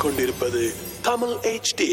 கேட்டுக்கொண்டிருப்பது தமிழ் HD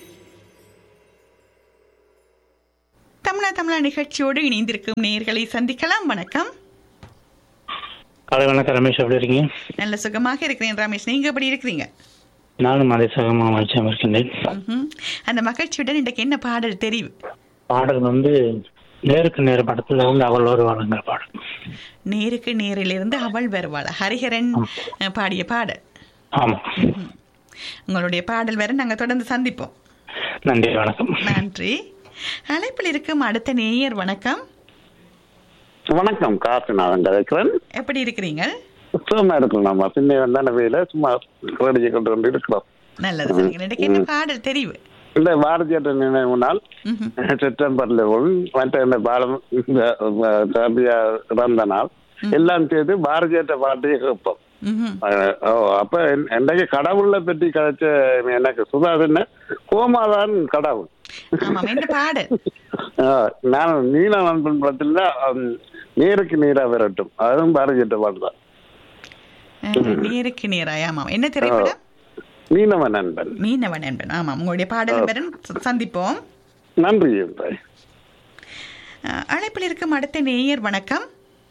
தமிழா தமிழா நிகழ்ச்சியோடு இணைந்திருக்கும் நேயர்களை சந்திக்கலாம் வணக்கம் காலை வணக்கம் ரமேஷ் எப்படி இருக்கீங்க நல்ல சுகமாக இருக்கிறேன் ரமேஷ் நீங்க எப்படி இருக்கிறீங்க நானும் அதே சகமாக மகிழ்ச்சியாக இருக்கின்றேன் ம்ஹும். அந்த மகிழ்ச்சியுடன் இன்றைக்கு என்ன பாடல் தெரிவு பாடல் வந்து நேருக்கு நேர படத்துல வந்து அவள் வருவாளுங்கிற பாடல் நேருக்கு நேரிலிருந்து அவள் வருவாள் ஹரிஹரன் அஹ், பாடிய பாடல் ஆமா உங்களுடைய பாடல் வேற நாங்க தொடர்ந்து சந்திப்போம் நன்றி வணக்கம் நன்றி அழைப்பில் இருக்கும் அடுத்த நேயர் வணக்கம் வணக்கம் காசுநாதன் கதைக்கிறேன் எப்படி இருக்கிறீங்க சும்மா இருக்கணும் நம்ம பின்ன வந்தான வேலை சும்மா ரேடியோ கொண்டு வந்து இருக்கிறோம் நல்லது சரிங்க இன்றைக்கு என்ன பாடல் தெரிவு இந்த பாரதியார் நினைவு நாள் ம்ஹும். செப்டம்பர்ல வரும் மற்ற இந்த பாலம் இந்த தம்பியா இறந்த நாள் எல்லாம் சேர்த்து பாரதியார்ட்ட பாட்டையே கேட்போம் ம்ஹும். அஹ் ஓ, அப்ப என்- என்னைக்கு கடவுளை பற்றி கதைச்ச எனக்கு சுதாதன கோமாதான் கடவுள் ஆமாம் என்ன பாடல் அஹ் நான் நீல நண்பன் படத்துல ஹம், நீருக்கு நீரா விரட்டும் அதுவும் பாரதியார்ட்ட பாட்டு தான் அஹ், நேருக்கு நேராய் ஆமாம் என்ன திரைப்படம் மீனவ நண்பன் மீனவன் என்பன் ஆமாம் உங்களுடைய பாடல் பெறன் சந்திப்போம் நன்றி தாய் அஹ், அழைப்பில் இருக்கும் அடுத்த நேயர் வணக்கம்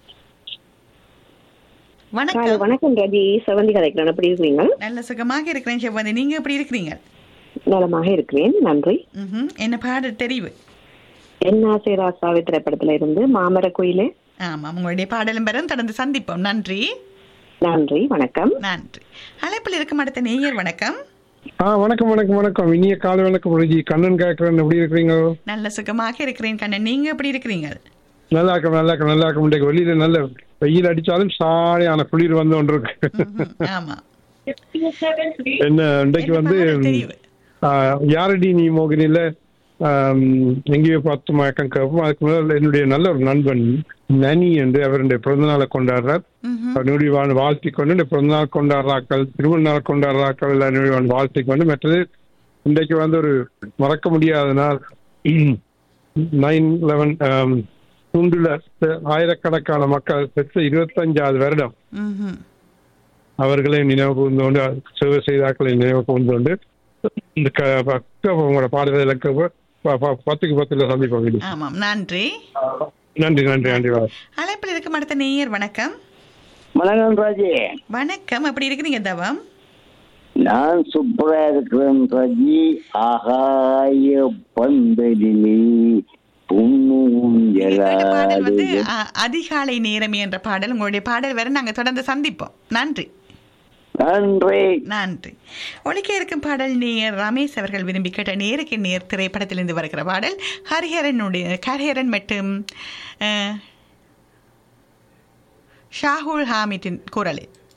காலை வணக்கம் வணக்கம் ரஜி செவந்தி கதைக்கிறேன் எப்படி இருக்கிறீங்க நல்ல சுகமாக இருக்கிறேன் செவ்வந்தி நீங்க எப்படி இருக்கிறீங்க நலமாக இருக்கிறேன் நன்றி ம்ஹும். என்ன பாடல் தெரிவு என் ஆசை ராசாவி திரைப்படத்துல இருந்து மாமர குயிலே ஆமாம் உங்களுடைய பாடலும் பெறன் தொடர்ந்து சந்திப்போம் நன்றி நன்றி வணக்கம் நன்றி அழைப்பில் இருக்கும் அடுத்த நேயர் வணக்கம் ஆ வணக்கம் வணக்கம் வணக்கம் இனிய காலை வணக்கம் ருஜி கண்ணன் கேட்கிறேன் எப்படி இருக்கிறீங்க நல்ல சுகமாக இருக்கிறேன் கண்ணன் நீங்க எப்படி இருக்கிறீங்க நல்லா இருக்கும் நல்லா இருக்கும் நல்லா இருக்கும் இன்றைக்கு வெளியில நல்ல வெயில் அடிச்சாலும் சாலையான குளிர் வந்து ஒன்று இருக்கு ம்ஹும். ஆமா என்ன இன்றைக்கு என்ன வந்து பாடல் தெரிவு ஆ, யாரடி நீ மோகினில ஆம், எங்கேயோ பார்த்து மயக்கம் கேட்போம் அதுக்கு முதல்ல என்னுடைய நல்ல ஒரு நண்பன் நனி என்று அவருடைய பிறந்தநாளை கொண்டாடுறார் ம்ஹும். அவனுடைய வாழ் வாழ்த்தி கொண்டு இந்த பிறந்தநாள் கொண்டாடுறாக்கள் திருமண நாள் கொண்டாடுறாக்கள் எல்லாம் என்னுடைய வாழ் வாழ்த்தி கொண்டு மற்றது இன்றைக்கு வந்து ஒரு மறக்க முடியாத நாள் நைன் லெவன் துண்டுல ஆயிரக்கணக்கான மக்கள் பெற்ற இருபத்தஞ்சாவது வருடம் ம்ஹும். அவர்களை நினைவு கூர்ந்தோண்டு சேவை செய்தாக்களை நினைவு கூர்ந்தோண்டு இந்த க- பக்க உங்களோட பாடல்கள் இலக்க ப- ப- பத்துக்கு பத்துல சந்திப்போம் இது. ஆமாம் நன்றி நன்றி நன்றி நன்றி வா அழைப்பில் இருக்கும் அடுத்த நேயர் வணக்கம் வணக்கம் ராஜி வணக்கம் எப்படி இருக்கிறீங்க தவம் நான் சூப்பரா இருக்கிறேன் ராஜி ஆகாய பந்தலிலே நீங்க கேட்ட பாடல் வந்து புண்ணுஞ்சலாடுது அ- அதிகாலை நேரமே என்ற பாடல் உங்களுடைய பாடல் வேற நாங்க தொடர்ந்து சந்திப்போம் நன்றி நன்றி நன்றி ஒலிக்க இருக்கும் பாடல் நேயர் ரமேஷ் அவர்கள் விரும்பி கேட்ட நேருக்கு நேர் திரைப்படத்திலிருந்து வருகிற பாடல் ஹரிஹரனுடைய ஹரிஹரன் மற்றும் அஹ், ஷாகுல் ஹாமிட்டின் குரலில்